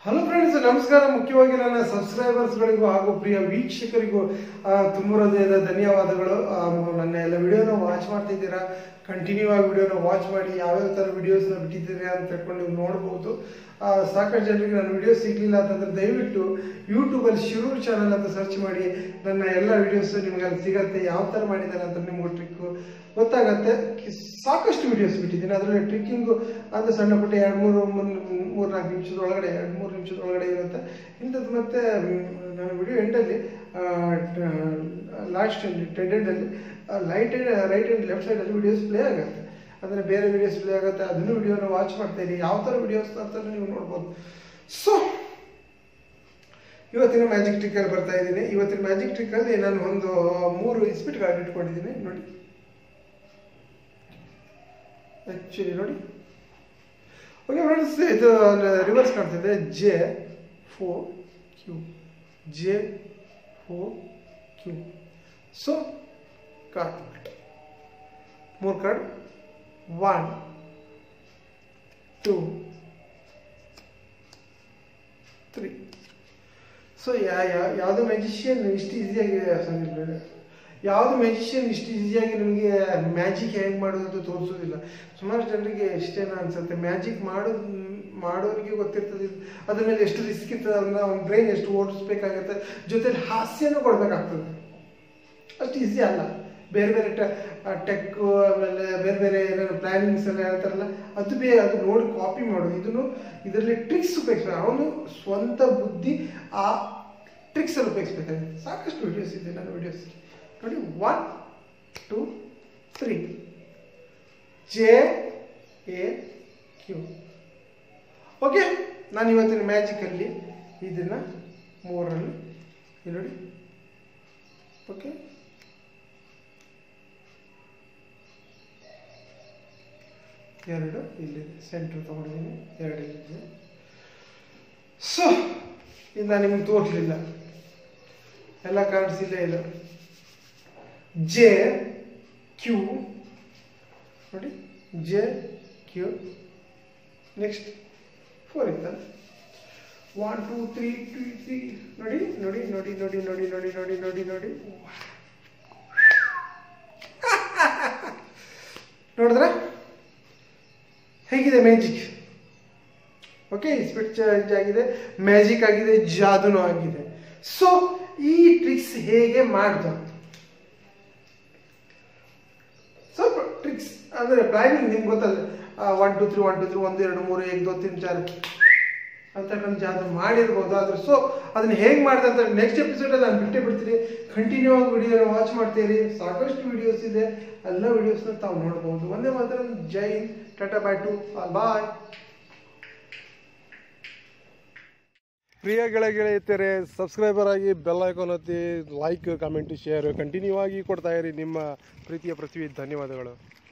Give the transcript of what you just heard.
Hello friends ನಮಸ್ಕಾರ ಮುಖ್ಯವಾಗಿ ನನ್ನ ಸಬ್ಸ್ಕ್ರೈಬರ್ಸ್ಗಳಿಗೂ ಹಾಗೂ ಪ್ರಿಯ ವೀಕ್ಷಕರಿಗೂ ಆ, ತುಂಬ ಹೃದಯದ ಧನ್ಯವಾದಗಳು ಆ, ನನ್ನ ಎಲ್ಲ ವಿಡಿಯೋನ ವಾಚ್ ಮಾಡ್ತಿದ್ದೀರಾ ಕಂಟಿನ್ಯೂ ಆಗಿ ವಿಡಿಯೋನ ವಾಚ್ ಮಾಡಿ ಯಾವ್ಯಾವ ಥರ ವಿಡಿಯೋಸ್ನ ಬಿಟ್ಟಿದ್ದೀರಾ ಅಂತ ತಿಳ್ಕೊಂಡು ನೀವು ನೋಡ್ಬೋದು ಆ, ಸಾಕಷ್ಟು ಜನರಿಗೆ ನನ್ನ ವಿಡಿಯೋ ಸಿಗ್ಲಿಲ್ಲ ಅಂತಂದ್ರೆ ದಯವಿಟ್ಟು ಯೂಟ್ಯೂಬಲ್ಲಿ ಶಿರೂರ್ ಚಾನಲ್ ಅಂತ ಸರ್ಚ್ ಮಾಡಿ ನನ್ನ ಎಲ್ಲ ವಿಡಿಯೋಸ್ ನಿಮ್ಗೆ ಅಲ್ಲಿ ಸಿಗತ್ತೆ ಯಾವ ಥರ ಮಾಡಿದ್ದಾರೆ ಅಂತ ನಿಮ್ಗೆ ಟ್ರಿಕ್ಕು ಗೊತ್ತಾಗತ್ತೆ ಕಿ- ಸಾಕಷ್ಟು ವಿಡಿಯೋಸ್ ಬಿಟ್ಟಿದ್ದೀನಿ ಅದರಲ್ಲಿ ಟ್ರಿಕ್ಕಿಂಗು ಅಂದ್ರೆ ಸಣ್ಣ ಪುಟ್ಟ ಎರಡು ಮೂರು ಮೂರು ನಾಲ್ಕು ನಿಮಿಷದ ಒಳಗಡೆ ಎರಡು ಮೂರು ನಿಮಿಷದ ಒಳಗಡೆ ಇರುತ್ತೆ ಇಂಥದ್ದು ಮತ್ತೆ ಮ್, ನಾನು ವಿಡಿಯೋ ಎಂಡಲ್ಲಿ ಲಾಸ್ಟ್ ಟೆಡ್ ಎಂಡಲ್ಲಿ ಲೈಟ್ ರೈಟ್ ಆ್ಯಂಡ್ ಲೆಫ್ಟ್ ಸೈಡಲ್ಲಿ ವಿಡಿಯೋಸ್ ಪ್ಲೇ ಆಗುತ್ತೆ ಅಂದರೆ ಬೇರೆ ವಿಡಿಯೋಸ್ ಪ್ಲೇ ಆಗುತ್ತೆ ಅದನ್ನು ವಿಡಿಯೋನ ವಾಚ್ ಮಾಡ್ತಾ ಇರಿ ಯಾವ ಥರ ವಿಡಿಯೋಸ್ ಅಂತ ನೀವು ನೋಡ್ಬೋದು ಸೊ ಇವತ್ತಿನ ಮ್ಯಾಜಿಕ್ ಟ್ರಿಕ್ಕಲ್ಲಿ ಬರ್ತಾ ಇದ್ದೀನಿ ಇವತ್ತಿನ ಮ್ಯಾಜಿಕ್ ಟ್ರಿಕ್ಕಲ್ಲಿ ನಾನು ಒಂದು ಮೂರು ಇಸ್ಪಿಟ್ ಗಾರ್ಡ್ ಇಟ್ಕೊಂಡಿದ್ದೀನಿ ನೋಡಿ ಆ್ಯಕ್ಚುಲಿ ನೋಡಿ ಓಕೆ ಫ್ರೆಂಡ್ಸ್ ಇದು ರಿವರ್ಸ್ ಕಾಣ್ತಿದೆ J four Q J four Q so card ಮೂರು card one two three so ಯಾ ಯಾ- ಯಾವುದೋ ಮ್ಯಾಜಿಷಿಯನ್ ಇಷ್ಟು ಈಸಿಯಾಗಿ ಸಾರಿ ಯಾವುದು ಮ್ಯಾಜಿಷಿಯನ್ ಇಷ್ಟು ಈಸಿಯಾಗಿ ನಿಮಗೆ ಮ್ಯಾಜಿಕ್ ಹೇಗೆ ಮಾಡೋದು ಅಂತ ತೋರಿಸೋದಿಲ್ಲ ಸುಮಾರು ಜನರಿಗೆ ಇಷ್ಟೇನ ಅನ್ಸುತ್ತೆ ಮ್ಯಾಜಿಕ್ ಮಾಡೋದು ಮಾಡೋರಿಗೆ ಗೊತ್ತಿರ್ತದೆ ಇದು. ಅದ್ರ ಮೇಲೆ ಎಷ್ಟು ರಿಸ್ಕ್ ಇರ್ತದೆ ಅದನ್ನ ಅವ್ನ ಬ್ರೈನ್ ಎಷ್ಟು ಓಡಿಸ್ಬೇಕಾಗತ್ತೆ ಜೊತೆಲಿ ಹಾಸ್ಯನೂ ಕೊಡಬೇಕಾಗ್ತದೆ ಅಷ್ಟು ಈಸಿ ಅಲ್ಲ ಬೇರೆ ಬೇರೆ ಟೆಕ್ ಆಮೇಲೆ ಬೇರೆ ಬೇರೆ ಏನೇನು ಪ್ಲಾನಿಂಗ್ಸ್ ಎಲ್ಲ ಹೇಳ್ತಾರಲ್ಲ ಅದು ಬೇ ಅದು ನೋಡಿ ಕಾಪಿ ಮಾಡೋದು ಇದನ್ನು ಇದರಲ್ಲಿ ಟ್ರಿಕ್ಸ್ ಉಪಯೋಗಿಸ್ಬೇಕು ಅವನು ಸ್ವಂತ ಬುದ್ಧಿ ಆ ಟ್ರಿಕ್ಸಲ್ಲಿ ಉಪಯೋಗಿಸ್ಬೇಕಾಗುತ್ತೆ ಸಾಕಷ್ಟು ವಿಡಿಯೋಸ್ ಇದೆ ನನ್ನ ವಿಡಿಯೋಸ್ ನೋಡಿ one two three J A Q okay ನಾನು ಇವತ್ತಿನ ಮ್ಯಾಜಿಕಲ್ಲಿ ಇದನ್ನು ಮೂರರಲ್ಲಿ ಇಲ್ಲಿ ನೋಡಿ ಓಕೆ ಎರಡು ಇಲ್ಲಿದೆ ಸೆಂಟ್ರ್ ತೊಗೊಂಡಿದ್ದೀನಿ ಎರಡು ಇಲ್ಲಿದೆ ಸೊ ಇದು ನಾನು ನಿಮ್ಗೆ ತೋರಿಸಲಿಲ್ಲ ಎಲ್ಲ ಕಾರ್ಡ್ಸ್ ಇಲ್ಲೇ ಇಲ್ಲ ಜೆ ಕ್ಯೂ ನೋಡಿ ಜೆ ಕ್ಯೂ ನೆಕ್ಸ್ಟ್ ಫೋರ್ ಇತ್ತಲ್ಲ one two three two three ನೋಡಿ ನೋಡಿ ನೋಡಿ ನೋಡಿ ನೋಡಿ ನೋಡಿ ನೋಡಿ ನೋಡಿ ನೋಡಿ ನೋಡಿದ್ರೆ ಹೇಗಿದೆ ಮ್ಯಾಜಿಕ್ ಓಕೆ ಸ್ಪಿಟ್ ಚೇಂಜ್ ಆಗಿದೆ ಮ್ಯಾಜಿಕ್ ಆಗಿದೆ ಜಾದೂನು ಆಗಿದೆ ಸೊ ಈ ಟ್ರಿಕ್ಸ್ ಹೇಗೆ ಮಾಡ್ದು ಸ್ವಲ್ಪ ಟ್ರಿಕ್ಸ್ ಅಂದರೆ ಪ್ಲಾನಿಂಗ್ ನಿಮ್ಗೆ ಗೊತ್ತಲ್ಲ one two three one two three ಒಂದು ಎರಡು ಮೂರು ಏಕ್ ದೋ ತಿನ್ ಚಾರ್ ಅಂತಕ್ಕಂಥ ಜಾದು ಮಾಡಿರ್ಬೋದು ಆದ್ರೆ ಸೊ ಅದನ್ನ ಹೇಗೆ ಮಾಡಿದೆ ಅಂತ ನೆಕ್ಸ್ಟ್ ಎಪಿಸೋಡಲ್ಲಿ ನಾನು ಬಿಟ್ಟೇ ಬಿಡ್ತೀನಿ ಕಂಟಿನ್ಯೂ ಆಗಿ ವಿಡಿಯೋನ ವಾಚ್ ಮಾಡ್ತೀರಿ ಸಾಕಷ್ಟು ವಿಡಿಯೋಸ್ ಇದೆ ಎಲ್ಲ ವಿಡಿಯೋಸ್ನ ತಾವು ನೋಡ್ಬೋದು ಒಂದೇ ಮಾತ್ರ ಜೈ ಹಿಂದ್ ಟಾಟಾ ಬಾಯ್ ಟು ಬಾಯ್ ಪ್ರಿಯ ಗೆಳೆಯ ಗೆಳೆಯತಿಯರೇ ಸಬ್ಸ್ಕ್ರೈಬರ್ ಆಗಿ ಬೆಲ್ ಐಕಾನ್ ಒತ್ತಿ ಲೈಕ್ ಕಮೆಂಟ್ ಶೇರ್ ಕಂಟಿನ್ಯೂ ಆಗಿ ಕೊಡ್ತಾ ಇರಿ ನಿಮ್ಮ ಪ್ರೀತಿಯ ಪೃಥ್ವಿ ಧನ್ಯವಾದಗಳು